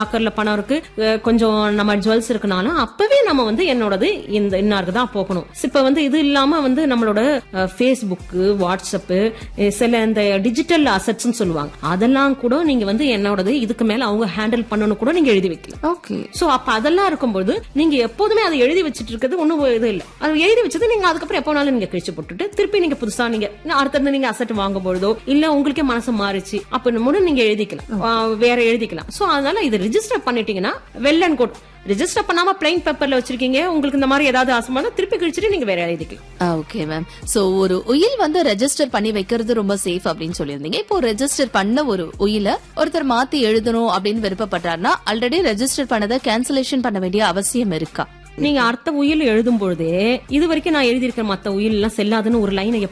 லாக்கர்ல பணம் இருக்கு அஹ் கொஞ்சம் நம்ம ஜுவல்ஸ் இருக்குனாலும் அப்பவே நம்ம வந்து என்னோடது இந்த இன்னாருக்கு தான் போகணும் இப்ப வந்து இது இல்லாம வந்து நம்மளோட ஃபேஸ்புக் வாட்ஸ்அப் சில இந்த டிஜிட்டல் அசட்ஸ் சொல்லுவாங்க அதெல்லாம் கூட நீங்க வந்து என்னோடது இதுக்கு மேல அவங்க ஹேண்டில் பண்ணணும் கூட நீங்க எழுதி வைக்கலாம் ஓகே சோ அப்ப அதெல்லாம் இருக்கும்போது நீங்க எப்போதுமே அதை எழுதி வச்சிட்டு இருக்கிறது ஒண்ணும் இது இல்ல அது எழுதி வச்சது நீங்க அதுக்கப்புறம் எப்போ வேணாலும் நீங்க கிழிச்சு போட்டுட்டு திருப்பி நீங்க புதுசா நீங்க அடுத்தது நீங்க அசட் வாங்கும் பொழுதோ இல்ல உங்களுக்கே மனசு மாறிச்சு அப்ப முன்னு நீங்க எழுதிக்கலாம் ஆ, வேற எழுதிக்கலாம் சோ அதனால இது ரிஜிஸ்டர் பண்ணிட்டீங்கன்னா வெல் அண்ட் குட் ரிஜிஸ்டர் பண்ணாம பிளைன் பேப்பர்ல வச்சிருக்கீங்க உங்களுக்கு இந்த மாதிரி ஏதாவது ஆசைமான திருப்பி கிழிச்சிட்டு நீங்க வேற எழுதிக்கலாம் ஓகே மேம் சோ ஒரு உயில் வந்து ரெஜிஸ்டர் பண்ணி வைக்கிறது ரொம்ப சேஃப் அப்படின்னு சொல்லியிருந்தீங்க இப்போ ரெஜிஸ்டர் பண்ண ஒரு உயில ஒருத்தர் மாத்தி எழுதணும் அப்படின்னு விருப்பப்படுறாருன்னா ஆல்ரெடி ரெஜிஸ்டர் பண்ணதை கேன்சலேஷன் பண்ண வேண்டிய அவசியம் இருக்கா நீங்க அடுத்த உயில் எழுதும் பொழுதே இது வரைக்கும் நான் எழுதியிருக்கிற மத்த உயில் எல்லாம் செல்லாதுன்னு ஒரு லைனை